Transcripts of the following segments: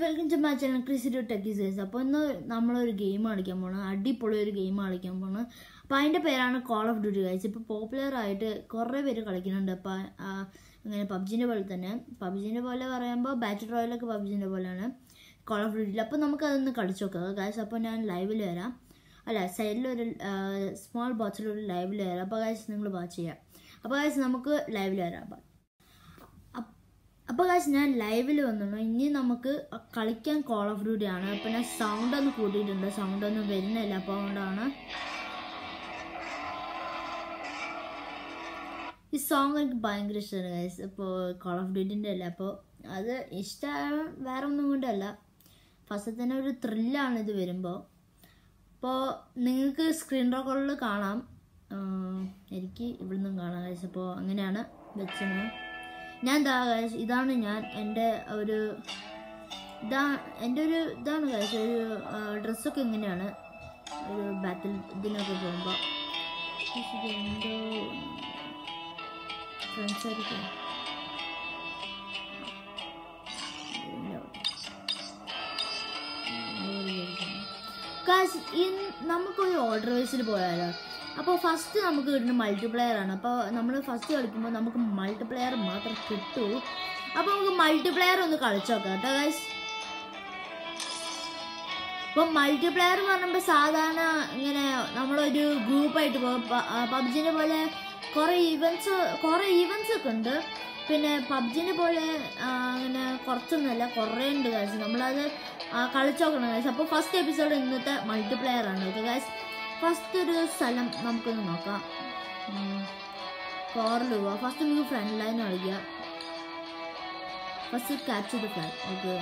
Welcome to my channel crazy dude ടെക്കീസേഴ്സ് അപ്പോൾ ഇന്ന് നമ്മളൊരു ഗെയിം കളിക്കാൻ പോകണം അടിപൊളി ഒരു ഗെയിം കളിക്കാൻ പോകണം അപ്പോൾ അതിൻ്റെ പേരാണ് കോൾ ഓഫ് ഡ്യൂട്ടി കഴിച്ച് ഇപ്പോൾ പോപ്പുലർ ആയിട്ട് കുറേ പേര് കളിക്കുന്നുണ്ട് അപ്പോൾ അങ്ങനെ പബ്ജിൻ്റെ പോലെ തന്നെ പബ്ജിൻ്റെ പോലെ പറയുമ്പോൾ ബാറ്റിൽ റോയലൊക്കെ പബ്ജിൻ്റെ പോലെയാണ് കോൾ ഓഫ് ഡ്യൂട്ടിയിൽ അപ്പോൾ നമുക്ക് അതൊന്ന് കളിച്ച് നോക്കാം ഗായ്സ് അപ്പോൾ ഞാൻ ലൈവിൽ വരാം അല്ല സൈഡിലൊരു സ്മോൾ ബോക്സിലൊരു ലൈവിൽ വരാം അപ്പോൾ ഗായ്സ് നിങ്ങൾ വാച്ച് ചെയ്യാം അപ്പോൾ ഗായ്സ് നമുക്ക് ലൈവിൽ വരാം Bye. അപ്പോൾ കാശ് ഞാൻ ലൈവിൽ വന്നു ഇനി നമുക്ക് കളിക്കാൻ കോൾ ഓഫ് ഡ്യൂട്ടി ആണ് അപ്പോൾ ഞാൻ സൗണ്ട് ഒന്ന് കൂട്ടിയിട്ടുണ്ട് സൗണ്ട് ഒന്നും വരുന്നില്ല അപ്പോൾ അതുകൊണ്ടാണ് ഈ സോങ് എനിക്ക് ഭയങ്കര ഇഷ്ടമാണ് ഗൈസ് ഇപ്പോൾ കോൾ ഓഫ് ഡ്യൂട്ടിൻ്റെ അല്ല അപ്പോൾ അത് ഇഷ്ടമായ വേറെ ഒന്നും കൊണ്ടല്ല ഫസ്റ്റ് തന്നെ ഒരു ത്രില്ലാണ് ഇത് വരുമ്പോൾ അപ്പോൾ നിങ്ങൾക്ക് സ്ക്രീൻ റെക്കോർഡിൽ കാണാം ആഹ് എനിക്ക് ഇവിടുന്നും കാണാം ഗൈസ് അപ്പോൾ അങ്ങനെയാണ് വെച്ചത് ഞാൻ ദാ guys, ഇതാണ് ഞാൻ എൻ്റെ ഒരു ഇതാ എൻ്റെ ഒരു ഇതാണ് കഴിച്ച ഒരു ഡ്രസ്സൊക്കെ എങ്ങനെയാണ് ഒരു ബാറ്റിൽ ഇതിനൊക്കെ പോകുമ്പോൾ എന്തോ ഫ്രണ്ട്സ് ആയിരിക്കും കാശ് ഈ നമുക്കൊരു ഓർഡർ വൈസിൽ പോയാലോ അപ്പോൾ ഫസ്റ്റ് നമുക്ക് കിട്ടുന്ന മൾട്ടിപ്ലെയർ ആണ് അപ്പോൾ നമ്മൾ ഫസ്റ്റ് കളിക്കുമ്പോൾ നമുക്ക് മൾട്ടിപ്ലെയർ മാത്രം കിട്ടൂ അപ്പോൾ നമുക്ക് മൾട്ടിപ്ലെയർ ഒന്ന് കളിച്ചു നോക്കാം കേട്ടോ ഗൈസ് ഇപ്പോൾ മൾട്ടിപ്ലെയർ പറയുമ്പോൾ സാധാരണ ഇങ്ങനെ നമ്മളൊരു ഗ്രൂപ്പായിട്ട് പോകും പബ്ജിനെ പോലെ കുറേ ഈവൻസ് കുറേ ഈവൻസ് ഒക്കെ ഉണ്ട് പിന്നെ പബ്ജിനെ പോലെ ആ, അങ്ങനെ കുറച്ചൊന്നുമല്ല കുറേ ഉണ്ട് ഗൈസ് നമ്മളത് ആ, കളിച്ച് നോക്കണം ഗൈസ് അപ്പോൾ ഫസ്റ്റ് എപ്പിസോഡ് ഇന്നത്തെ മൾട്ടിപ്ലെയർ ആണ് ഓക്കെ ഗൈസ് ഫസ്റ്റ് ഒരു സ്ഥലം നമുക്കൊന്ന് നോക്കാം കോറിൽ പോവാം ഫസ്റ്റ് നമുക്ക് ഫ്രണ്ട് ലൈൻ കളിക്കുക first catch the flag okay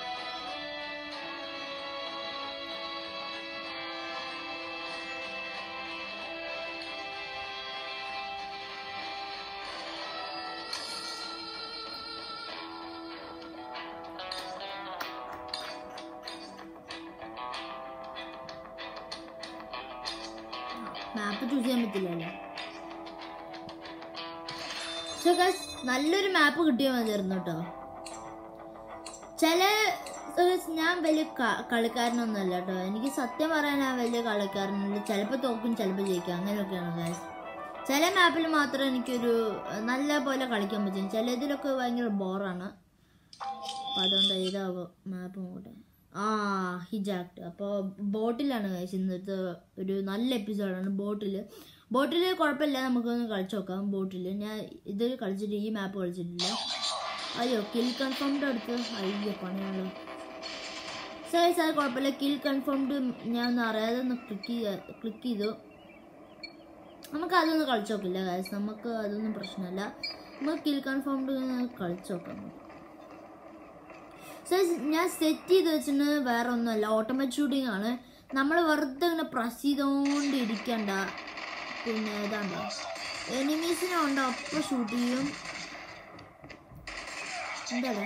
map choose ചെയ്യാൻ പറ്റില്ലല്ലോ പക്ഷെ ഗൈസ് നല്ലൊരു മാപ്പ് കിട്ടിയാൽ മതിയായിരുന്നു കേട്ടോ ചില ദിവസം ഞാൻ വലിയ ക- കളിക്കാരനൊന്നുമല്ല കേട്ടോ എനിക്ക് സത്യം പറയാൻ ഞാൻ വലിയ കളിക്കാരനല്ല ചിലപ്പോൾ തോക്കും ചിലപ്പോൾ ജയിക്കും അങ്ങനെയൊക്കെയാണ് ഗൈസ് ചില മാപ്പിൽ മാത്രം എനിക്കൊരു അഹ്, നല്ല പോലെ കളിക്കാൻ പറ്റും ചിലതിലൊക്കെ ഭയങ്കര ബോറാണ് അപ്പോൾ അതുകൊണ്ട് ഇതാവും മാപ്പ് നോക്കട്ടെ ആ ഹിജാക്ട് അപ്പോൾ ബോട്ടിലാണ് കഴിച്ച് ഇന്നത്തെ ഒരു നല്ല എപ്പിസോഡാണ് ബോട്ടിൽ ബോട്ടിൽ കുഴപ്പമില്ല നമുക്കൊന്ന് കളിച്ച് നോക്കാം ബോട്ടിൽ ഞാൻ ഇത് കളിച്ചിട്ട് ഈ മാപ്പ് കളിച്ചിട്ടില്ല അയ്യോ കിൽ കൺഫേംഡ് അടുത്ത് അയ്യോ പണിയാണല്ലോ സാർ സാർ കുഴപ്പമില്ല കിൽ കൺഫേംഡ് ഞാൻ ഒന്ന് അറിയാതെ ഒന്ന് ക്ലിക്ക് ചെയ്ത് ക്ലിക്ക് ചെയ്തു നമുക്ക് അതൊന്നും കളിച്ച് നോക്കില്ല കാര്യം നമുക്ക് അതൊന്നും പ്രശ്നമല്ല നമുക്ക് കിൽ കൺഫേംഡ് കളിച്ച് നോക്കാം നമുക്ക് സോ ഞാൻ സെറ്റ് ചെയ്ത് വെച്ചിട്ട് വേറെ ഒന്നുമല്ല ഓട്ടോമാറ്റിക് ഷൂട്ടിംഗ് ആണ് നമ്മൾ വെറുതെ ഇങ്ങനെ പ്രസ് ചെയ്തുകൊണ്ട് ഇരിക്കണ്ട പിന്നെ ഇതാണ്ടോ എനിമീസിനെ ഉണ്ടോ അപ്പം ഷൂട്ട് ചെയ്യും എന്താടാ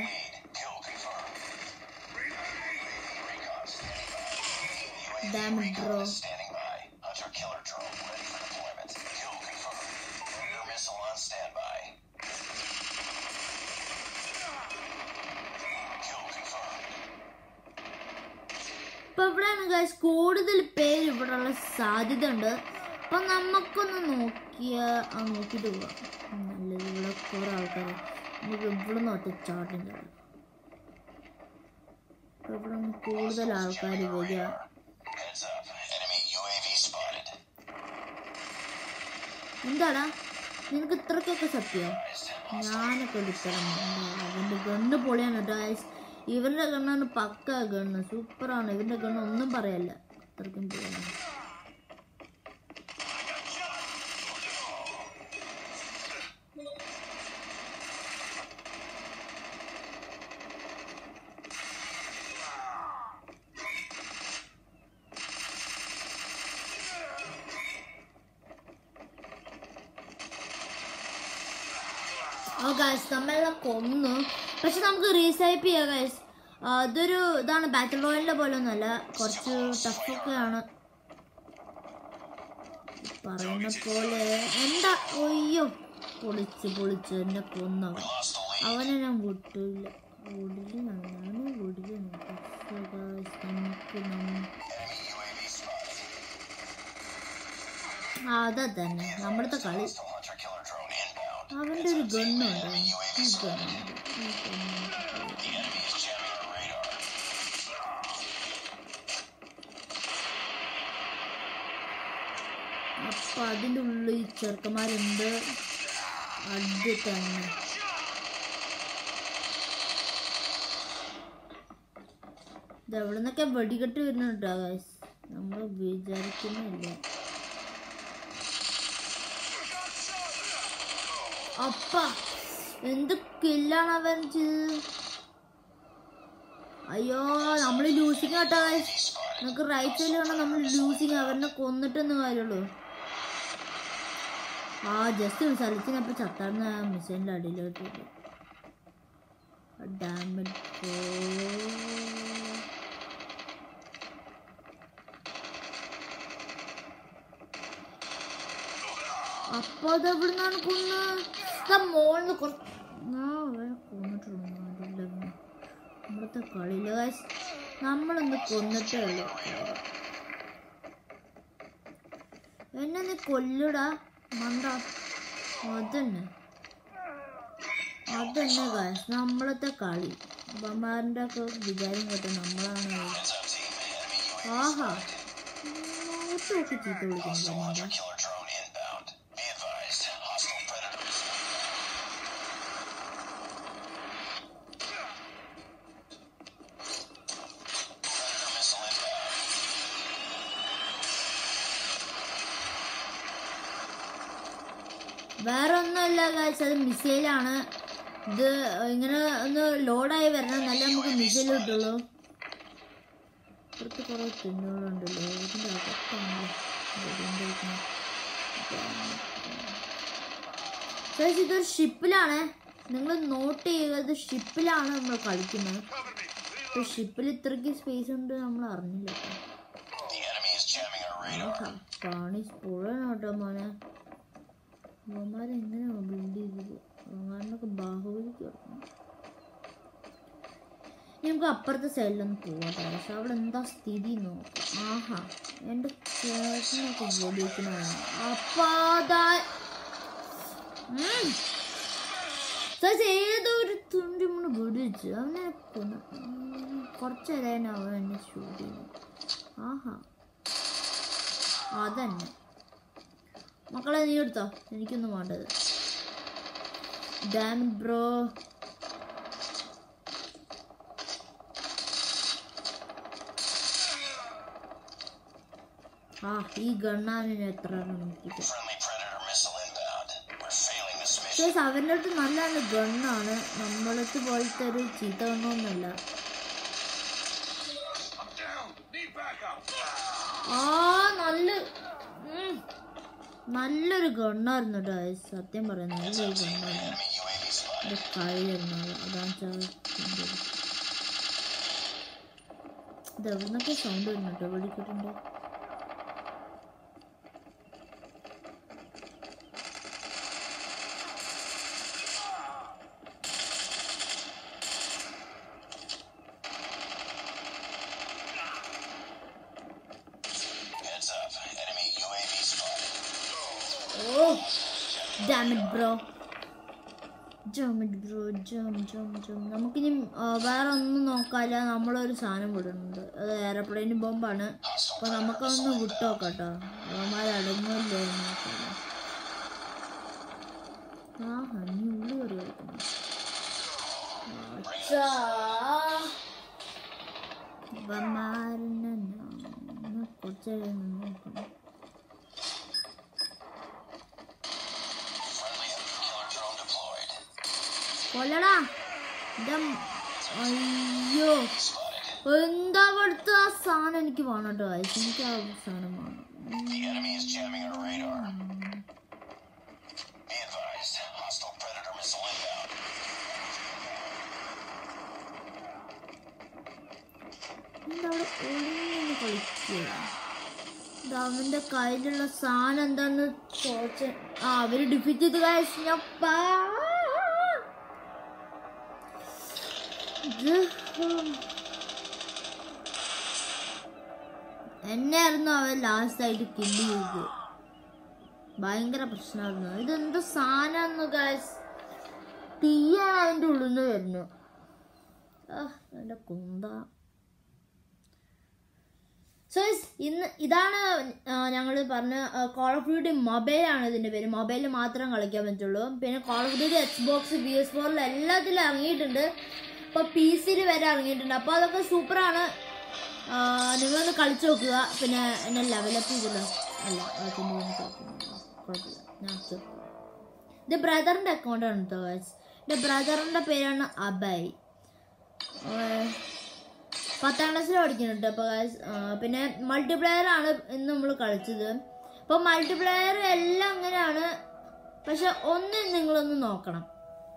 damage bro Standing by. Hunter killer drone ready for deployment. Kill confirmed. Predator missile on standby. Kill confirmed. ഇപ്പൊ ഇവിടെയാണ് ഗൈസ് കൂടുതൽ പേര് ഇവിടെ ഉള്ള സാധ്യത ഉണ്ട് അപ്പൊ നമുക്കൊന്ന് നോക്കിയ ആ നോക്കിട്ട് പോവാം നല്ലത് ഇവിടെ കുറെ ആൾക്കാർ നമുക്ക് ഇവിടെ നിന്ന് ഒറ്റ ചാട്ടം കയറാം അപ്പൊ ഇവിടെ നിന്ന് കൂടുതൽ ആൾക്കാർ വരിക Heads up. Enemy UAV spotted. എന്താടാ നിനക്ക് ഇത്രക്കൊക്കെ സത്യോ ഞാനൊക്കെ ഒരു ഉത്തരം അവൻ്റെ ഗണ്ണ് പൊളിയാണ് ഗൈസ് ഇവരുടെ ഗണ്ണാണ് പക്ക ഗണ്ണ് സൂപ്പറാണ് ഇവരുടെ ഗണ്ണ് ഒന്നും പറയല്ല അത്രയ്ക്കും പൊളിയാണ് ഓ ഗൈസ് നമ്മളെല്ലാം കൊന്നു പക്ഷെ നമുക്ക് റീസൈപ്പ് ചെയ്യാം ഗൈസ് അതൊരു ഇതാണ് ബാറ്റിൽ റോയലിന്റെ പോലെ ഒന്നുമല്ല കുറച്ച് ടഫൊക്കെയാണ് പറയുന്ന പോലെ എന്താ ഒയ്യോ പൊളിച്ച് പൊളിച്ച് എന്നെ കൊന്നവൻ Lost the lead. അവനെ ഞാൻ വിട്ടില്ല ഓടിലാണ് ഞാൻ ഓടിലാണ് പക്ഷേ guys, നമുക്ക് നമ്മ- Enemy UAV spotted. ആ അതാ തന്നെ നമ്മുടെ കളി Hostile hunter killer drone inbound. അവൻ്റെ ഒരു ഗണ്ണുണ്ട് ഈ ഗണ്ണുണ്ട് ഈ ഗണ്ണുണ്ട് The enemy is jamming our radar. അപ്പൊ അതിൻ്റെ ഉള്ളിൽ ഈ ചെറുക്കന്മാരുണ്ട് അടി തന്നെ ഇത് എവിടെ നിന്നൊക്കെ വെടികെട്ട് വരുന്നുണ്ടോ ഗൈസ് നമ്മൾ വിചാരിക്കുന്നില്ല അപ്പ എന്ത് കില്ലാണ് അവൻ ചെയ്തത് അയ്യോ നമ്മൾ ലൂസിങ് കേട്ടോ ഗൈസ് നമുക്ക് റൈറ്റ് സൈഡിൽ വേണം നമ്മൾ ലൂസിങ് അവനെ കൊന്നിട്ടൊന്നും കാര്യമുള്ളൂ ആ ജസ്റ്റ് സലിച്ചിനപ്പോൾ ചത്താടുന്ന മിസൈലിൻ്റെ അടിയിലോട്ട് ഡാമേജ് അപ്പൊ അത് എവിടുന്നാണ് കൊന്ന് മോളിന്ന് കുറച്ച് ആ അവരെ കൊന്നിട്ടുള്ളൂ അതില്ല നമ്മളത്തെ കളിയില്ല guys. നമ്മളൊന്ന് കൊന്നിട്ടേ ഉള്ളൂ എന്നെ നീ കൊല്ലുടാ മണ്ട അതന്നെ അതന്നെ ഗായ്സ് നമ്മളത്തെ കളി അമ്മമാരുടെ ഒക്കെ വിചാരം കേട്ടോ നമ്മളാണ് Heads up, team. Enemy UAV. ആഹാ നോട്ടൊക്കെ ചീത്ത വിളിക്കുന്നു Hunter killer drone inbound. Be advised. Hostile predators. Predator missile inbound. വേറെ ഒന്നുമല്ല ഗായ്സ് അത് മിസൈലാണ് ഇത് ഇങ്ങനെ ഒന്ന് ലോഡായി വരണം നല്ല നമുക്ക് മിസൈൽ കിട്ടുള്ളൂ പുറത്ത് കുറേ തിന്നുകളുണ്ടല്ലോ ഇതിൻ്റെ അകത്താണല്ലോ ഗൈസ് ഇതൊരു ഷിപ്പിലാണ് നിങ്ങൾ നോട്ട് ചെയ്യുക ഇത് ഷിപ്പിലാണ് നമ്മൾ കളിക്കുന്നത് ഇപ്പൊ ഷിപ്പിൽ ഇത്രയ്ക്ക് സ്പേസ് ഉണ്ട് നമ്മൾ അറിഞ്ഞില്ല കേട്ടോ The enemy is jamming our radar. കാണി പുഴയാണ് കേട്ടോ മോനെ അവന്മാരെങ്ങനെയാ ബിൽഡ് ചെയ്തത് അവന്മാരിനൊക്കെ ബാഹുബലിക്ക് കിടക്കണം ഇനി നമുക്ക് അപ്പുറത്തെ സൈഡിലൊന്ന് പോവാം പക്ഷെ അവിടെ എന്താ സ്ഥിതി നോക്കാം ആഹാ എൻ്റെ ചേട്ടനൊക്കെ വെടിവെക്കണതാണ് അപ്പാതാ ഏതോ ഒരു തുണ്ടി മുണ് വെടിവെച്ചു അവനെ കൊന്നു ഉം, കുറച്ച് നേരം അവൻ എന്നെ ഷൂട്ട് ചെയ്തു ആഹാ അതന്നെ മക്കളെ നീ എടുത്തോ എനിക്കൊന്നും വേണ്ടത് ഡാം ബ്രോ ആ ഈ ഗണ്ണാനിന് എത്ര നോക്കിട്ട് Friendly predator missile inbound. We're failing this mission. പക്ഷേ അവരുടെ അടുത്ത് നല്ല നല്ല ഗണ്ണാണ് നമ്മളടുത്ത് പോലത്തെ ഒരു ചീത്ത ഗണ്ണൊന്നുമല്ല I'm down. Need backup. ആ നല്ല ഉം. നല്ലൊരു ഗണ്ണായിരുന്നു കേട്ടോ guys. സത്യം പറയാം നല്ലൊരു ഗണ്ണായിരുന്നു Enemy UAV spotted. ഇത് കളിയായിരുന്നു അതാണ് ചാ- കണ്ടത്. ഇത് എവിടെ നിന്നൊക്കെ സൗണ്ട് വരുന്നു കേട്ടോ വെടിക്കെട്ടുണ്ട് Heads up. Enemy UAV spotted. ഓ ഡാമിറ്റ് ബ്രോ ജോമിറ്റ് ബ്രോ ജോം ജോം ജോം നമുക്കിനി ആ, വേറെ ഒന്നും നോക്കാല്ല നമ്മളൊരു സാധനം വിടുന്നുണ്ട് അത് എയർപ്ലെയിൻ ബോംബാണ് അപ്പൊ നമുക്കൊന്ന് വിട്ടോക്കാം കേട്ടോ അവന്മാർ അടങ്ങില്ലേ നോക്കാം ആ ഹണി ഉള്ളി കയറി കളിക്കുന്നു അച്ഛാ. ഇവന്മാരിനെ ഞാൻ കുറച്ച് നേരം നോക്കണം Friendly killer drone deployed. കൊല്ലടാ ഇതാ അയ്യോ Spotted. എന്താ അവിടുത്തെ ആ സാധനം എനിക്ക് വേണം കേട്ടോ guys. എനിക്ക് ആ സാധനം വേണം The enemy is jamming our radar. Be advised. Hostile predator missile inbound. എന്താ അവിടെ ഒളിഞ്ഞു കളിക്കുക ഇത് അവന്റെ കയ്യിലുള്ള സാധനം എന്താന്ന് ചോദിച്ച ആ അവര് ഡിഫീറ്റ് ചെയ്ത് guys. ഞാൻ പാ- ഇത് എന്നെയായിരുന്നു അവൻ ലാസ്റ്റ് ആയിട്ട് കില്ല് ചെയ്തത് ഭയങ്കര പ്രശ്നമായിരുന്നു ഇതെന്ത് സാധനമായിരുന്നു ഗാസ് തീയാണ് അതിൻ്റെ ഉള്ളിൽ നിന്ന് വരുന്നു ആ എൻ്റെ കുന്ത സോ ഇന്ന് ഇതാണ് ഞങ്ങൾ പറഞ്ഞ കോൾ ഓഫ് ഡ്യൂട്ടി മൊബൈലാണ് ഇതിൻ്റെ പേര് മൊബൈലിൽ മാത്രം കളിക്കാൻ പറ്റുള്ളൂ പിന്നെ Call of Duty Xbox P S ഫോറിൽ എല്ലാത്തിലും ഇറങ്ങിയിട്ടുണ്ട് ഇപ്പോൾ പി സിയിൽ വരെ ഇറങ്ങിയിട്ടുണ്ട് അപ്പോൾ അതൊക്കെ സൂപ്പറാണ് നിങ്ങളൊന്ന് കളിച്ചു നോക്കുക പിന്നെ എന്നെ ലെവലപ്പ് ചെയ്തല്ലോ അല്ല ആ, പിന്നെ ഒന്ന് കുഴപ്പമില്ല. കുഴപ്പമില്ല ഞാൻ accept ചെയ്യാം. ഇത് ബ്രദറിൻ്റെ അക്കൗണ്ടാണ് കേട്ടോ guys. എൻ്റെ ബ്രദറിൻ്റെ പേരാണ് അബൈ ഏഹ് പത്താം ക്ലാസ്സിൽ പഠിക്കുന്നുണ്ട് അപ്പോൾ guys, ആ, പിന്നെ മൾട്ടിപ്ലെയർ ആണ് ഇന്ന് നമ്മൾ കളിച്ചത് അപ്പോൾ മൾട്ടിപ്ലെയർ എല്ലാം അങ്ങനെയാണ് പക്ഷെ ഒന്ന് നിങ്ങളൊന്ന് നോക്കണം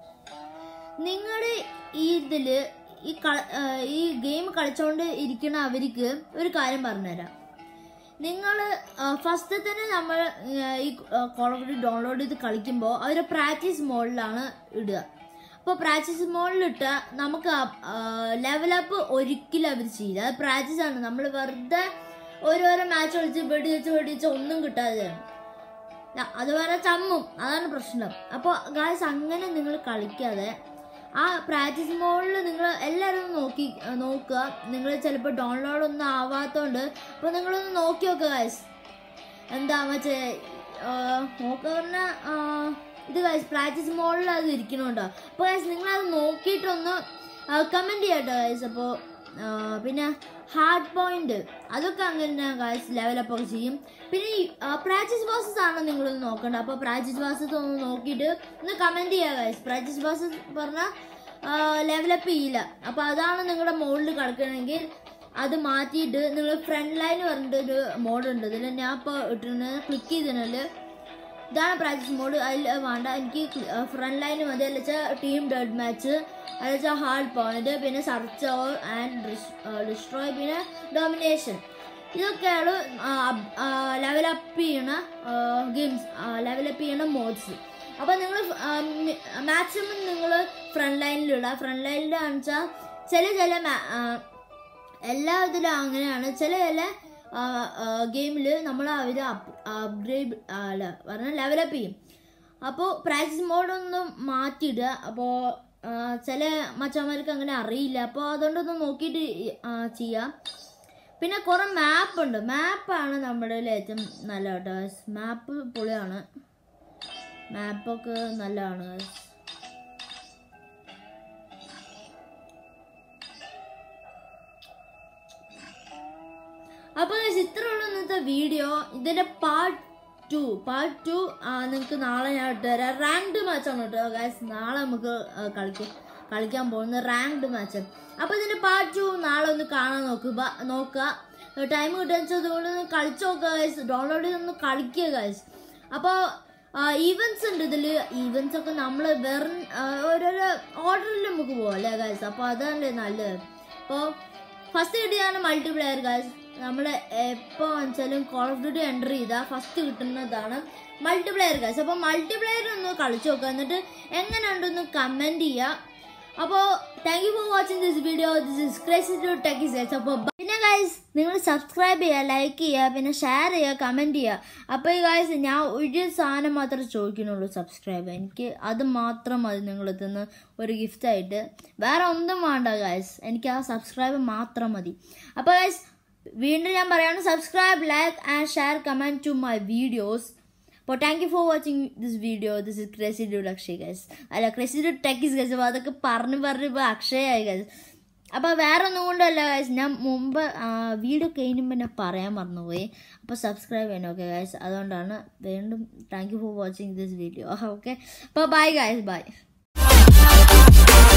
നിങ്ങളുടെ ഈ ഇതിൽ ഈ കള- ആ, ഈ ഗെയിം കളിച്ചുകൊണ്ട് ഇരിക്കുന്ന അവർക്ക് ഒരു കാര്യം പറഞ്ഞുതരാം നിങ്ങൾ ഫസ്റ്റ് തന്നെ നമ്മൾ ആ, ഈ കോൾ ഓഫ് ഡ്യൂട്ടി ഡൗൺലോഡ് ചെയ്ത് കളിക്കുമ്പോൾ അവർ പ്രാക്ടീസ് മോഡിലാണ് ഇടുക അപ്പോൾ പ്രാക്ടീസ് മോഡിലിട്ട് നമുക്ക് ലെവലപ്പ് ഒരിക്കലും അവർ ചെയ്യില്ല അത് പ്രാക്ടീസ് ആണ് നമ്മൾ വെറുതെ ഓരോരോ മാച്ച് കളിച്ച് വെടി വെച്ച് വെടി വെച്ച് ഒന്നും കിട്ടാതെയാണ് ല- അതുപോലെ ചമ്മും അതാണ് പ്രശ്നം അപ്പോൾ ഗായ്സ് അങ്ങനെ നിങ്ങൾ കളിക്കാതെ ആ പ്രാക്ടീസ് മോഡിൽ നിങ്ങൾ എല്ലാവരും ഒന്ന് നോക്കി ആ, നോക്കുക നിങ്ങൾ ചിലപ്പോൾ ഡൗൺലോഡ് ഒന്നും ആവാത്തതുകൊണ്ട് അപ്പോൾ നിങ്ങളൊന്ന് നോക്കി നോക്കുക ഗായ്സ് എന്താ മറ്റേ ആ, നോക്കുക പറഞ്ഞാൽ ഇത് ഗായ്സ് പ്രാക്ടീസ് മോഡിൽ അത് ഇരിക്കണുണ്ടോ അപ്പോൾ ഗായ്സ് നിങ്ങളത് നോക്കിയിട്ടൊന്ന് കമൻറ്റ് ചെയ്യട്ടോ ഗായ്സ് അപ്പോൾ പിന്നെ ഹാർഡ് പോയിന്റ് അതൊക്കെ അങ്ങനെ ഗായ്സ് ലെവലപ്പ് ഒക്കെ ചെയ്യും പിന്നെ ഈ പ്രാക്ടീസ് ബോസസ് ആണ് നിങ്ങൾ നോക്കേണ്ടത് അപ്പോൾ പ്രാക്ടീസ് ബോസസ് ഒന്ന് നോക്കിയിട്ട് ഒന്ന് കമൻറ്റ് ചെയ്യുക ഗായ്സ് പ്രാക്ടീസ് ബോസസ് പറഞ്ഞാൽ ലെവലപ്പ് ചെയ്യില്ല അപ്പോൾ അതാണ് നിങ്ങളുടെ മോഡിൽ കിടക്കണമെങ്കിൽ അത് മാറ്റിയിട്ട് നിങ്ങൾ ഫ്രണ്ട് ലൈൻ പറഞ്ഞിട്ട് ഒരു മോഡ് ഉണ്ട് ഇതിൽ ഞാൻ ഇപ്പോൾ ഇട്ടിരുന്നത് ക്ലിക്ക് ചെയ്തതിനാൽ ഇതാണ് പ്രാക്ടീസ് മോഡ് അതിൽ വേണ്ട എനിക്ക് ഫ്രണ്ട് ലൈൻ മതി അല്ല വെച്ചാൽ ടീം ഡെഡ് മാച്ച് അല്ല വെച്ചാൽ ഹാർഡ് പോയിന്റ് പിന്നെ സർച്ച് ഓവർ ആൻഡ് ഡിസ്ട്രോയ് പിന്നെ ഡോമിനേഷൻ ഇതൊക്കെയാണ് ലെവലപ്പ് ചെയ്യണ ഗെയിംസ് ലെവലപ്പ് ചെയ്യണ മോഡ്സ് അപ്പോൾ നിങ്ങൾ മാക്സിമം നിങ്ങൾ ഫ്രണ്ട് ലൈനിലിടുക ഫ്രണ്ട് ലൈനിൽ വെച്ചാൽ ചില ചില ma- ആ, എല്ലാ ഇതിലും അങ്ങനെയാണ് ചില ചില ഗെയിമിൽ നമ്മൾ അവർ അപ്ഗ്രേഡ് അല്ല പറഞ്ഞാൽ ലെവലപ്പ് ചെയ്യും അപ്പോൾ പ്രാക്ടീസ് മോഡൊന്നും മാറ്റിയിടുക അപ്പോൾ ചില മച്ചന്മാർക്ക് അങ്ങനെ അറിയില്ല അപ്പോൾ അതുകൊണ്ടൊന്ന് നോക്കിയിട്ട് ആ, ചെയ്യാം പിന്നെ കുറേ മാപ്പ് ഉണ്ട് മാപ്പാണ് നമ്മുടെ കയ്യിൽ ഏറ്റവും നല്ല കേട്ടോ മാപ്പ് പൊളിയാണ് മാപ്പൊക്കെ നല്ലതാണ് guys. അപ്പോൾ guys, ഇത്രയുള്ള ഇന്നത്തെ വീഡിയോ ഇതിന്റെ പാർട്ട് ടു പാർട്ട് ടു നിങ്ങൾക്ക് നാളെ ഞാൻ ഇട്ടുതരാം റാങ്ക്ഡ് മാച്ചാണ് കേട്ടോ ഗൈസ് നാളെ നമുക്ക് ആ, കളിക്കാൻ കളിക്കാൻ പോകുന്ന റാങ്ക്ഡ് മാച്ച് അപ്പോൾ ഇതിന്റെ പാർട്ട് ടു നാളെ ഒന്ന് കാണാൻ നോക്കുക നോക്കുക ടൈം കിട്ടുന്നത് ഒന്ന് കളിച്ചു നോക്കുക ഗൈസ് ഡൗൺലോഡ് ചെയ്തൊന്ന് കളിക്കുക ഗൈസ് അപ്പോൾ ഈവൻസ് ഉണ്ട് ഇതിൽ ഈവൻസ് ഒക്കെ നമ്മൾ വെറും ആ, ഓരോരോ ഓർഡറിൽ നമുക്ക് പോകാം അല്ലേ ഗൈസ് അപ്പോൾ അതല്ലേ നല്ലത് അപ്പോൾ ഫസ്റ്റ് കിട്ടിയതാണ് മൾട്ടിപ്ലെയർ ഗൈസ് നമ്മൾ എപ്പോൾ വെച്ചാലും കോൾ ഓഫ് ഡ്യൂട്ടി എൻ്റർ ചെയ്താൽ ഫസ്റ്റ് കിട്ടുന്നതാണ് മൾട്ടിപ്ലെയർ ഗൈസ് അപ്പോൾ മൾട്ടിപ്ലെയർ ഒന്ന് കളിച്ചു നോക്കുക എന്നിട്ട് എങ്ങനെയുണ്ടെന്ന് കമൻറ്റ് ചെയ്യുക അപ്പോൾ thank you for watching this video this is crazy to techie guys അപ്പോൾ പിന്നെ ഗൈസ് നിങ്ങൾ സബ്സ്ക്രൈബ് ചെയ്യുക ലൈക്ക് ചെയ്യുക പിന്നെ ഷെയർ ചെയ്യുക കമൻറ്റ് ചെയ്യുക അപ്പോൾ ഈ ഗൈസ് ഞാൻ ഒരു സാധനം മാത്രമേ ചോദിക്കുന്നുള്ളൂ സബ്സ്ക്രൈബ് എനിക്ക് അത് മാത്രം മതി നിങ്ങളിൽ നിന്ന് ഒരു ഗിഫ്റ്റായിട്ട് വേറെ ഒന്നും വേണ്ട ഗൈസ് എനിക്ക് ആ സബ്സ്ക്രൈബ് മാത്രം മതി അപ്പോൾ ഗൈസ് വീണ്ടും ഞാൻ പറയാണ് subscribe like and share comment to my videos അപ്പോൾ thank you for watching this video this is crazy dude Akshay guys അല്ല ക്രേസി ഡ്യൂഡ് ടെക്കിസ് ഗൈസ് അപ്പോൾ അതൊക്കെ പറഞ്ഞ് പറഞ്ഞ് ഇപ്പോൾ അക്ഷയായി ഗൈസ് അപ്പോൾ വേറെ ഒന്നും കൊണ്ടല്ല ഗൈസ് ഞാൻ മുമ്പ് വീഡിയോ കഴിയുമ്പോൾ ഞാൻ പറയാൻ മറന്നുപോയി അപ്പോൾ സബ്സ്ക്രൈബ് ചെയ്യണം ഓക്കെ ഗൈസ് അതുകൊണ്ടാണ് വീണ്ടും thank you for watching this video okay അപ്പോൾ ബൈ ഗൈസ് ബൈ